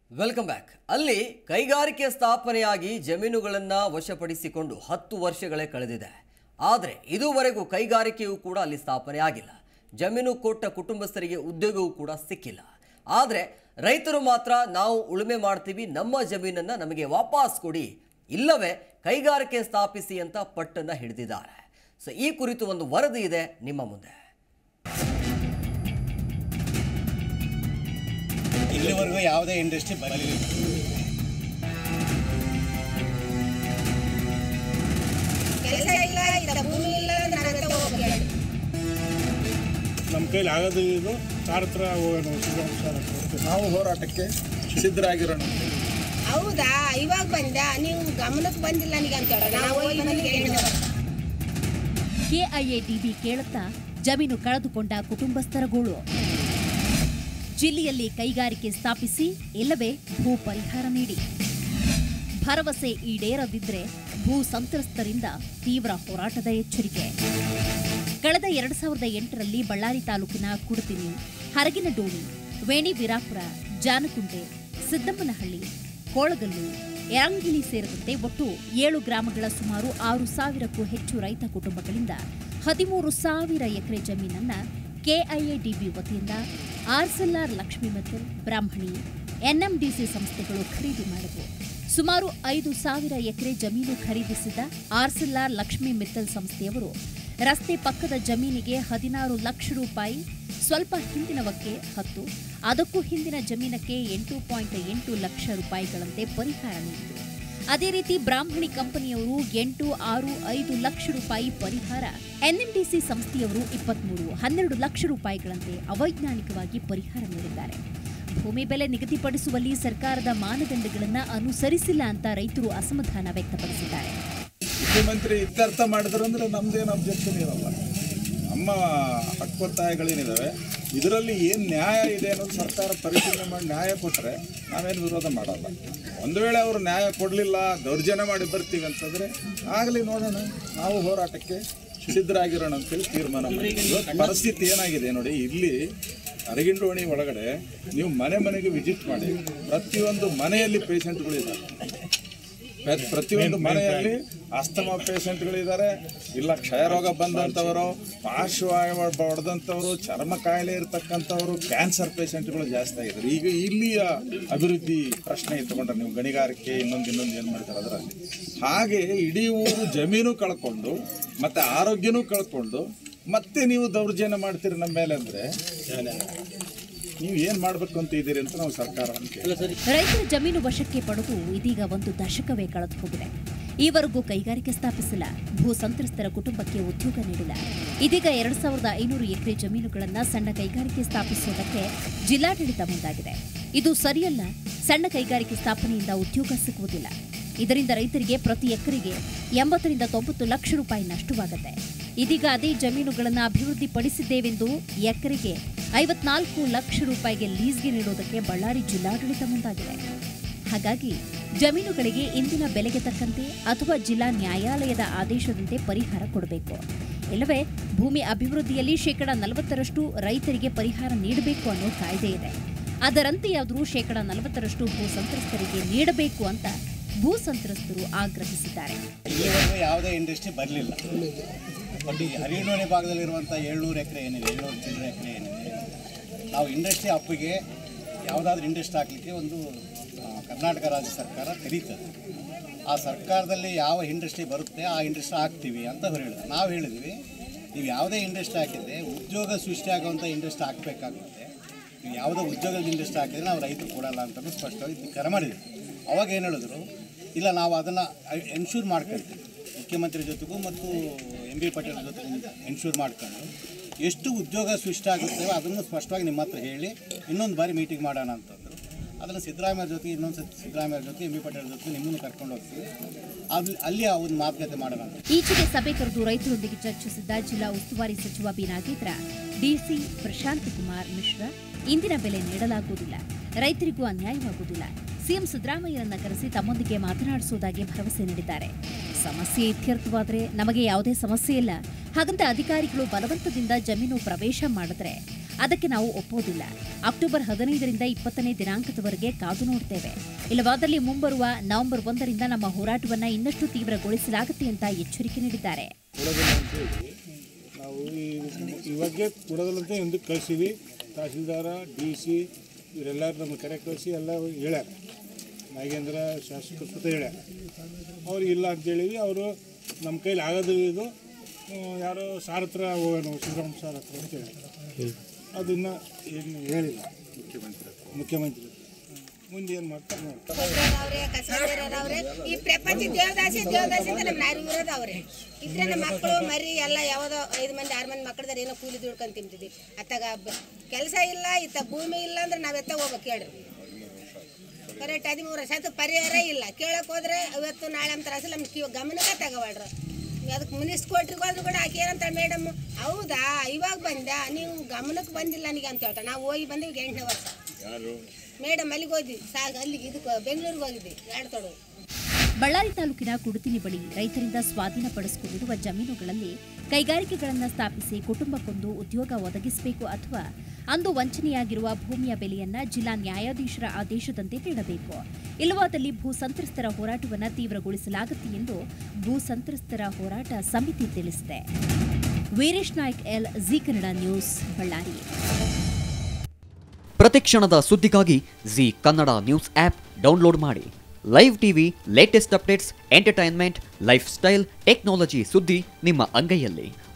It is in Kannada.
ವೆಲ್ಕಮ್ ಬ್ಯಾಕ್ ಅಲ್ಲಿ ಕೈಗಾರಿಕೆ ಸ್ಥಾಪನೆಯಾಗಿ ಜಮೀನುಗಳನ್ನ ವಶಪಡಿಸಿಕೊಂಡು ಹತ್ತು ವರ್ಷಗಳೇ ಕಳೆದಿದೆ ಆದರೆ ಇದುವರೆಗೂ ಕೈಗಾರಿಕೆಯೂ ಕೂಡ ಅಲ್ಲಿ ಸ್ಥಾಪನೆ ಆಗಿಲ್ಲ ಜಮೀನು ಕೊಟ್ಟ ಕುಟುಂಬಸ್ಥರಿಗೆ ಉದ್ಯೋಗವೂ ಕೂಡ ಸಿಕ್ಕಿಲ್ಲ ಆದರೆ ರೈತರು ಮಾತ್ರ ನಾವು ಉಳುಮೆ ಮಾಡ್ತೀವಿ ನಮ್ಮ ಜಮೀನನ್ನು ನಮಗೆ ವಾಪಸ್ ಕೊಡಿ ಇಲ್ಲವೇ ಕೈಗಾರಿಕೆ ಸ್ಥಾಪಿಸಿ ಅಂತ ಪಟ್ಟನ್ನು ಹಿಡಿದಿದ್ದಾರೆ ಸೊ ಈ ಕುರಿತು ಒಂದು ವರದಿ ಇದೆ ನಿಮ್ಮ ಮುಂದೆ ಇಲ್ಲಿವರೆಗೂ ಯಾವುದೇ ಇಂಡಸ್ಟ್ರಿ ಬರಲಿಲ್ಲ ಕೆಲಸ ಇಲ್ಲ ಇಲ್ಲ ಭೂಮಿ ಇಲ್ಲ ಅಂದ್ರೆ ನನ್ನ ಹತ್ರ ಹೋಗ್ಬೇಡಿ ನಮ್ಮ ಕೈಲಿ ಆಗೋದು ಇದು ಸಾರ್ ಹತ್ರ ಹೋಗೋಣ ಸಿದ್ದರಾಮ ಸಾರ್ ಹತ್ರ ನಾವು ಹೋರಾಟಕ್ಕೆ ಸಿದ್ಧರಾಗಿರೋಣ ಹೌದಾ ಇವಾಗ ಬಂದ ನೀವು ಗಮನಕ್ಕೆ ಬಂದಿಲ್ಲ ನನಗೆ ಅಂತ ಹೇಳೋಣ ನಾವು ಹೋಗಿ ಮನೆಗೆ ಹೇಳಿದೆವು. ಕೆಐಎಡಿಬಿ ಕೇಳುತ್ತಾ ಜಮೀನು ಕಳೆದುಕೊಂಡ ಕುಟುಂಬಸ್ಥರ ಗೋಳು ಜಿಲ್ಲೆಯಲ್ಲಿ ಕೈಗಾರಿಕೆ ಸ್ಥಾಪಿಸಿ ಇಲ್ಲವೇ ಭೂ ಪರಿಹಾರ ನೀಡಿ ಭರವಸೆ ಈಡೇರದಿದ್ರೆ ಭೂ ಸಂತ್ರಸ್ತರಿಂದ ತೀವ್ರ ಹೋರಾಟದ ಎಚ್ಚರಿಕೆ ಕಳೆದ ಎರಡ್ ಸಾವಿರದ ಎಂಟರಲ್ಲಿ ಬಳ್ಳಾರಿ ತಾಲೂಕಿನ ಕುಡತಿನಿ ಹರಗಿನಡೋಣಿ ವೇಣಿ ವೀರಾಪುರ ಜಾನಕುಂಟೆ ಸಿದ್ದಮ್ಮನಹಳ್ಳಿ ಕೋಳಗಲ್ಲು ಯರಂಗಿಲಿ ಸೇರಿದಂತೆ ಒಟ್ಟು ಏಳು ಗ್ರಾಮಗಳ ಸುಮಾರು ಆರು ಸಾವಿರಕ್ಕೂ ಹೆಚ್ಚು ರೈತ ಕುಟುಂಬಗಳಿಂದ ಹದಿಮೂರು ಸಾವಿರ ಎಕರೆ ಜಮೀನನ್ನ ಕೆಐಎಡಿಬಿ ವತಿಯಿಂದ ಆರ್ಸೆಲ್ಆರ್ ಲಕ್ಷ್ಮೀ ಮಿತ್ತಲ್ ಬ್ರಾಹ್ಮಣಿ ಎನ್ಎಂಡಿಸಿ ಸಂಸ್ಥೆಗಳು ಖರೀದಿ ಮಾಡಿದವು ಸುಮಾರು ಐದು ಸಾವಿರ ಎಕರೆ ಜಮೀನು ಖರೀದಿಸಿದ ಆರ್ಸೆಲ್ಆರ್ ಲಕ್ಷ್ಮೀ ಮಿತ್ತಲ್ ಸಂಸ್ಥೆಯವರು ರಸ್ತೆ ಪಕ್ಕದ ಜಮೀನಿಗೆ ಹದಿನಾರು ಲಕ್ಷ ರೂಪಾಯಿ ಸ್ವಲ್ಪ ಹಿಂದಿನವಕ್ಕೆ ಹತ್ತು ಅದಕ್ಕೂ ಹಿಂದಿನ ಜಮೀನಕ್ಕೆ ಎಂಟು ಪಾಯಿಂಟ್ ಎಂಟು ಲಕ್ಷ ರೂಪಾಯಿಗಳಂತೆ ಪರಿಹಾರ ನೀಡಿದರು ಅದೇ ರೀತಿ ಬ್ರಾಹ್ಮಣಿ ಕಂಪನಿಯವರು ಎಂಟು ಆರು ಐದು ಲಕ್ಷ ರೂಪಾಯಿ ಪರಿಹಾರ ಎನ್ಎಂಡಿಸಿ ಸಂಸ್ಥೆಯವರು ಇಪ್ಪತ್ಮೂರು ಹನ್ನೆರಡು ಲಕ್ಷ ರೂಪಾಯಿಗಳಂತೆ ಅವೈಜ್ಞಾನಿಕವಾಗಿ ಪರಿಹಾರ ನೀಡಿದ್ದಾರೆ ಭೂಮಿ ಬೆಲೆ ನಿಗದಿಪಡಿಸುವಲ್ಲಿ ಸರ್ಕಾರದ ಮಾನದಂಡಗಳನ್ನು ಅನುಸರಿಸಿಲ್ಲ ಅಂತ ರೈತರು ಅಸಮಾಧಾನ ವ್ಯಕ್ತಪಡಿಸಿದ್ದಾರೆ ಮುಖ್ಯಮಂತ್ರಿ ಇತ್ಯರ್ಥ ಮಾಡಿದ್ರು ಅಂದ್ರೆ ನಮ್ದೇನು ಅಬ್ಜೆಕ್ಷನ್ ಇರಲ್ಲ ನಮ್ಮ ಹಕ್ಕೊತ್ತಾಯಗಳೇನಿದಾವೆ ಇದರಲ್ಲಿ ಏನು ನ್ಯಾಯ ಇದೆ ಅನ್ನೋದು ಸರ್ಕಾರ ಪರಿಶೀಲನೆ ಮಾಡಿ ನ್ಯಾಯ ಕೊಟ್ಟರೆ ನಾವೇನು ವಿರೋಧ ಮಾಡಲ್ಲ ಒಂದು ವೇಳೆ ಅವರು ನ್ಯಾಯ ಕೊಡಲಿಲ್ಲ ದೌರ್ಜನ್ಯ ಮಾಡಿ ಬರ್ತೀವಿ ಅಂತಂದರೆ ಆಗಲಿ ನೋಡೋಣ ನಾವು ಹೋರಾಟಕ್ಕೆ ಸಿದ್ಧರಾಗಿರೋಣ ಅಂತೇಳಿ ತೀರ್ಮಾನ ಮಾಡಿದ್ವಿ. ಇವತ್ತು ಪರಿಸ್ಥಿತಿ ಏನಾಗಿದೆ ನೋಡಿ ಇಲ್ಲಿ ಅರಗಿಂಡೋಣಿ ಒಳಗಡೆ ನೀವು ಮನೆ ಮನೆಗೆ ವಿಸಿಟ್ ಮಾಡಿ ಪ್ರತಿಯೊಂದು ಮನೆಯಲ್ಲಿ ಪೇಷಂಟ್ಗಳಿದ್ದಾರೆ ಪ್ರ- ಪ್ರತಿಯೊಂದು ಮನೆಯಲ್ಲಿ ಅಸ್ತಮಾ ಪೇಷಂಟ್ಗಳಿದ್ದಾರೆ ಇಲ್ಲ ಕ್ಷಯರೋಗ ಬಂದಂಥವರು ಪಾರ್ಶ್ವವಾಯು ಹೊಡೆದಂಥವರು ಚರ್ಮ ಕಾಯಿಲೆ ಇರತಕ್ಕಂಥವರು ಕ್ಯಾನ್ಸರ್ ಪೇಷಂಟ್ಗಳು ಜಾಸ್ತಿ ಆಗಿದ್ದಾರೆ ಈಗ ಇಲ್ಲಿಯ ಅಭಿವೃದ್ಧಿ ಪ್ರಶ್ನೆ ಇಟ್ಕೊಂಡ್ರೆ ನೀವು ಗಣಿಗಾರಿಕೆ ಇನ್ನೊಂದು ಇನ್ನೊಂದು ಏನು ಮಾಡ್ತಾರೆ ಅದರಲ್ಲಿ ಹಾಗೆ ಇಡೀ ಊರು ಜಮೀನು ಕಳ್ಕೊಂಡು ಮತ್ತೆ ಆರೋಗ್ಯನೂ ಕಳ್ಕೊಂಡು ಮತ್ತೆ ನೀವು ದೌರ್ಜನ್ಯ ಮಾಡ್ತೀರಿ ನಮ್ಮ ಮೇಲೆ ಅಂದರೆ ನೀವು ಏನು ಮಾಡಬೇಕು ಅಂತ ಇದ್ದೀರಿ ಅಂತ ನಾವು ಸರ್ಕಾರವನ್ನು ಕೇಳಿ ರೈತರ ಜಮೀನು ವಶಕ್ಕೆ ಪಡೆದು ಇದೀಗ ಒಂದು ದಶಕವೇ ಕಳೆದು ಹೋಗಿದೆ ಈವರೆಗೂ ಕೈಗಾರಿಕೆ ಸ್ಥಾಪಿಸಿಲ್ಲ ಭೂ ಸಂತ್ರಸ್ತರ ಕುಟುಂಬಕ್ಕೆ ಉದ್ಯೋಗ ನೀಡಿಲ್ಲ ಇದೀಗ ಎರಡ್ ಸಾವಿರದ ಐನೂರು ಎಕರೆ ಜಮೀನುಗಳನ್ನ ಸಣ್ಣ ಕೈಗಾರಿಕೆ ಸ್ಥಾಪಿಸುವುದಕ್ಕೆ ಜಿಲ್ಲಾಡಳಿತ ಮುಂದಾಗಿದೆ ಇದು ಸರಿಯಲ್ಲ ಸಣ್ಣ ಕೈಗಾರಿಕೆ ಸ್ಥಾಪನೆಯಿಂದ ಉದ್ಯೋಗ ಸಿಗುವುದಿಲ್ಲ ಇದರಿಂದ ರೈತರಿಗೆ ಪ್ರತಿ ಎಕರೆಗೆ ಎಂಬತ್ತರಿಂದ ತೊಂಬತ್ತು ಲಕ್ಷ ರೂಪಾಯಿ ನಷ್ಟವಾಗುತ್ತೆ ಇದೀಗ ಅದೇ ಜಮೀನುಗಳನ್ನು ಅಭಿವೃದ್ಧಿಪಡಿಸಿದ್ದೇವೆಂದು ಎಕರೆಗೆ ಐವತ್ನಾಲ್ಕು ಲಕ್ಷ ರೂಪಾಯಿಗೆ ಲೀಸ್ಗೆ ನೀಡುವುದಕ್ಕೆ ಬಳ್ಳಾರಿ ಜಿಲ್ಲಾಡಳಿತ ಮುಂದಾಗಿದೆ ಹಾಗಾಗಿ ಜಮೀನುಗಳಿಗೆ ಇಂದಿನ ಬೆಲೆಗೆ ತಕ್ಕಂತೆ ಅಥವಾ ಜಿಲ್ಲಾ ನ್ಯಾಯಾಲಯದ ಆದೇಶದಂತೆ ಪರಿಹಾರ ಕೊಡಬೇಕು ಇಲ್ಲವೇ ಭೂಮಿ ಅಭಿವೃದ್ಧಿಯಲ್ಲಿ ಶೇಕಡ ನಲವತ್ತರಷ್ಟು ರೈತರಿಗೆ ಪರಿಹಾರ ನೀಡಬೇಕು ಅನ್ನೋ ಕಾಯ್ದೆ ಇದೆ ಅದರಂತೆಯಾದರೂ ಶೇಕಡ ನಲವತ್ತರಷ್ಟು ಭೂ ಸಂತ್ರಸ್ತರಿಗೆ ನೀಡಬೇಕು ಅಂತ ಭೂ ಸಂತ್ರಸ್ತರು ಆಗ್ರಹಿಸಿದ್ದಾರೆ ಇಲ್ಲಿವರೆಗೂ ಯಾವುದೇ ಇಂಡಸ್ಟ್ರಿ ಬರಲಿಲ್ಲ ಬಟ್ ಈ ಹರಿಯಣೋಣಿ ಭಾಗದಲ್ಲಿರುವಂಥ ಏಳ್ನೂರು ಎಕರೆ ಏನಿದೆ ಏಳ್ನೂರು ಚಿಲ್ಲರೆ ಎಕರೆ ಏನಿದೆ ನಾವು ಇಂಡಸ್ಟ್ರಿ ಅಪ್ಪಿಗೆ ಯಾವುದಾದ್ರೂ ಇಂಡಸ್ಟ್ರಿ ಹಾಕಲಿಕ್ಕೆ ಒಂದು ಆ, ಕರ್ನಾಟಕ ರಾಜ್ಯ ಸರ್ಕಾರ ಕರೀತದೆ ಆ ಸರ್ಕಾರದಲ್ಲಿ ಯಾವ ಇಂಡಸ್ಟ್ರಿ ಬರುತ್ತೆ ಆ ಇಂಡಸ್ಟ್ರಿ ಹಾಕ್ತೀವಿ ಅಂತ ಅವ್ರು ಹೇಳಿದ್ರು ನಾವು ಹೇಳಿದ್ವಿ ನೀವು ಯಾವುದೇ ಇಂಡಸ್ಟ್ರಿ ಹಾಕಿದ್ರೆ ಉದ್ಯೋಗ ಸೃಷ್ಟಿಯಾಗುವಂಥ ಇಂಡಸ್ಟ್ರಿ ಹಾಕಬೇಕಾಗುತ್ತೆ ನೀವು ಯಾವುದೋ ಉದ್ಯೋಗದ ಇಂಡಸ್ಟ್ರಿ ಹಾಕಿದ್ರೆ ನಾವು ರೈತರು ಕೊಡಲ್ಲ ಅಂತಲೂ ಸ್ಪಷ್ಟವಾಗಿ ಕರೆ ಮಾಡಿದ್ವಿ ಅವಾಗ ಏನು ಹೇಳಿದ್ರು ಇಲ್ಲ ನಾವು ಅದನ್ನು ಎನ್ಶೂರ್ ಮಾಡ್ಕೊಳ್ತೀವಿ ಮುಖ್ಯಮಂತ್ರಿ ಜೊತೆಗೂ ಮತ್ತು ಎಂ ಬಿ ಪಟೇಲ್ ಜೊತೆ ಎನ್ಶೂರ್ ಮಾಡ್ಕೊಂಡು ಎಷ್ಟು ಉದ್ಯೋಗ ಸೃಷ್ಟಿ ಆಗುತ್ತೇವೋ ಅದನ್ನು ಸ್ಪಷ್ಟವಾಗಿ ನಿಮ್ಮ ಹತ್ರ ಹೇಳಿ ಇನ್ನೊಂದು ಬಾರಿ ಮೀಟಿಂಗ್ ಮಾಡೋಣ ಅಂತಂದರು ಅದನ್ನು ಸಿದ್ದರಾಮಯ್ಯ ಜೊತೆ ಇನ್ನೊಂದು ಸತಿ ಸಿದ್ದರಾಮಯ್ಯ ಜೊತೆ ಎಂ ಬಿ ಪಟೇಲ್ ಜೊತೆ ನಿಮ್ಮನ್ನು ಕರ್ಕೊಂಡು ಹೋಗ್ತೀವಿ ಅಲ್ಲಿ ಅಲ್ಲಿ ಆ ಒಂದು ಮಾತುಕತೆ ಮಾಡೋಣ ಅಂತ ಈಚೆಗೆ ಸಭೆ ಕರೆದು ರೈತರೊಂದಿಗೆ ಚರ್ಚಿಸಿದ್ದ ಜಿಲ್ಲಾ ಉಸ್ತುವಾರಿ ಸಚಿವ ಬಿ ನಾಗೇಂದ್ರ ಡಿಸಿ ಪ್ರಶಾಂತ್ ಕುಮಾರ್ ಮಿಶ್ರಾ ಇಂದಿನ ಬೆಲೆ ನೀಡಲಾಗುವುದಿಲ್ಲ ರೈತರಿಗೂ ಅನ್ಯಾಯವಾಗುವುದಿಲ್ಲ ಸಿಎಂ ಸಿದ್ದರಾಮಯ್ಯರನ್ನ ಕರೆಸಿ ತಮ್ಮೊಂದಿಗೆ ಮಾತನಾಡಿಸುವುದಾಗಿ ಭರವಸೆ ನೀಡಿದ್ದಾರೆ ಸಮಸ್ಯೆ ಇತ್ಯರ್ಥವಾದರೆ ನಮಗೆ ಯಾವುದೇ ಸಮಸ್ಯೆ ಇಲ್ಲ ಹಾಗಂತ ಅಧಿಕಾರಿಗಳು ಬಲವಂತದಿಂದ ಜಮೀನು ಪ್ರವೇಶ ಮಾಡಿದ್ರೆ ಅದಕ್ಕೆ ನಾವು ಒಪ್ಪೋದಿಲ್ಲ ಅಕ್ಟೋಬರ್ ಹದಿನೈದರಿಂದ ಇಪ್ಪತ್ತನೇ ದಿನಾಂಕದವರೆಗೆ ಕಾದು ನೋಡ್ತೇವೆ ಇಲ್ಲವಾದಲ್ಲಿ ಮುಂಬರುವ ನವೆಂಬರ್ ಒಂದರಿಂದ ನಮ್ಮ ಹೋರಾಟವನ್ನ ಇನ್ನಷ್ಟು ತೀವ್ರಗೊಳಿಸಲಾಗುತ್ತೆ ಅಂತ ಎಚ್ಚರಿಕೆ ನೀಡಿದ್ದಾರೆ ಕೊಡೋದಿಲ್ಲ ಅಂತೇಳಿ ನಾವು ಈ- ಇವಾಗೆ ಕೊಡೋದಿಲ್ಲ ಅಂತ ಎಂದು ಕಳಿಸಿವಿ ತಹಸೀಲ್ದಾರ ಡಿ ಸಿ ಇವರೆಲ್ಲರೂ ನಮ್ಮ ಕರೆ ಕಳಿಸಿ ಎಲ್ಲ ಹೇಳ್ಯಾರ ನಾಗೇಂದ್ರ ಶಾಸಕರ ಸುತ್ತ ಹೇಳ್ಯಾರ ಅವ್ರು ಇಲ್ಲ ಅಂತೇಳಿವಿ ಅವರು ನಮ್ಮ ಕೈಲಿ ಆಗೋದಿಲ್ಲ ಇದು ಹ್ಮ್, ಯಾರೋ ಸಾರ್ ಹತ್ರ ಹೋಗೋಣ ಸಿದ್ದರಾಮ ಸಾರ್ ಹತ್ರ ಅಂತ ಹೇಳಿ ಅದನ್ನು ಏನು ಹೇಳಿಲ್ಲ ಮುಖ್ಯಮಂತ್ರಿ ಮುಖ್ಯಮಂತ್ರಿ ಮುಂದೆ ಏನು ಮಾಡ್ತಾರೆ ನೋಡಿ ಅವ್ರೆ ಕಸರವ್ರೆ ಈ ಪ್ರಪಂಚ ದೇವದಾಸಿ ದೇವದಾಸಿ ಅಂತ ನಮ್ಮ ನಾರಿ ಇರೋದು ಅವ್ರೆ ಇದ್ರೆ ನಮ್ಮ ಮಕ್ಕಳು ಮರಿ ಎಲ್ಲ ಯಾವ್ದೋ ಐದು ಮಂದಿ ಆರು ಮಂದಿ ಮಕ್ಕಳದಾರ ಏನೋ ಕೂಲಿ ದುಡ್ಕೊಂಡ್ ತಿಂತಿದ್ವಿ ಅತ್ತಾಗ ಕೆಲಸ ಇಲ್ಲ ಇತ್ತ ಭೂಮಿ ಇಲ್ಲ ಅಂದ್ರೆ ನಾವೆತ್ತ ಹೋಗ್ಬೇಕು ಹೇಳ್ರಿ ಕರೆಕ್ಟ್ ಹದಿಮೂರು ವರ್ಷ ಆಯ್ತು ಪರಿಹಾರ ಇಲ್ಲ ಕೇಳಕ್ ಹೋದ್ರೆ ಇವತ್ತು ನಾಳೆ ಅಂತ ಅಸಲು ನಮ್ಮ ಕಿವ ಗಮನಕ್ಕೆ ತಗೋಬೇಡ್ರು ಅದಕ್ಕೆ ಮುನಿಸ್ಕೊಟ್ರಿಗೆ ಹೋದ್ರು ಕೂಡ ಆಕೆ ಏನಂತ ಮೇಡಮ್ ಹೌದಾ ಇವಾಗ ಬಂದ ನೀವು ಗಮನಕ್ಕೆ ಬಂದಿಲ್ಲ ನನಗೆ ಅಂತ ಹೇಳ್ತಾರೆ ನಾವು ಹೋಗಿ ಬಂದಿವಿ ಎಂಟನೇ ವರ್ಷ ಮೇಡಮ್ ಅಲ್ಲಿಗೆ ಹೋದ್ವಿ ಸಾಗ ಅಲ್ಲಿಗೆ ಇದಕ್ಕೆ ಬೆಂಗಳೂರಿಗೆ ಹೋಗಿದ್ವಿ ಎರಡು ತೊಡು ಬಳ್ಳಾರಿ ತಾಲೂಕಿನ ಕುಡುತಿನಿ ಬಳಿ ರೈತರಿಂದ ಸ್ವಾಧೀನಪಡಿಸಿಕೊಂಡಿರುವ ಜಮೀನುಗಳಲ್ಲಿ ಕೈಗಾರಿಕೆಗಳನ್ನು ಸ್ಥಾಪಿಸಿ ಕುಟುಂಬಕ್ಕೊಂದು ಉದ್ಯೋಗ ಒದಗಿಸಬೇಕು ಅಥವಾ ಅಂದು ವಂಚನೆಯಾಗಿರುವ ಭೂಮಿಯ ಬೆಲೆಯನ್ನ ಜಿಲ್ಲಾ ನ್ಯಾಯಾಧೀಶರ ಆದೇಶದಂತೆ ನೀಡಬೇಕು ಇಲ್ಲವಾದಲ್ಲಿ ಭೂ ಸಂತ್ರಸ್ತರ ಹೋರಾಟವನ್ನು ತೀವ್ರಗೊಳಿಸಲಾಗುತ್ತೆ ಎಂದು ಭೂ ಸಂತ್ರಸ್ತರ ಹೋರಾಟ ಸಮಿತಿ ತಿಳಿಸಿದೆ Veeresh Naik L Zee Kannada news Ballari ಪ್ರತಿಕ್ಷಣದ ಸುದ್ದಿಗಾಗಿ Zee Kannada news app download ಮಾಡಿ live TV latest updates entertainment lifestyle technology ಸುದ್ದಿ ನಿಮ್ಮ ಅಂಗೈಯಲ್ಲಿ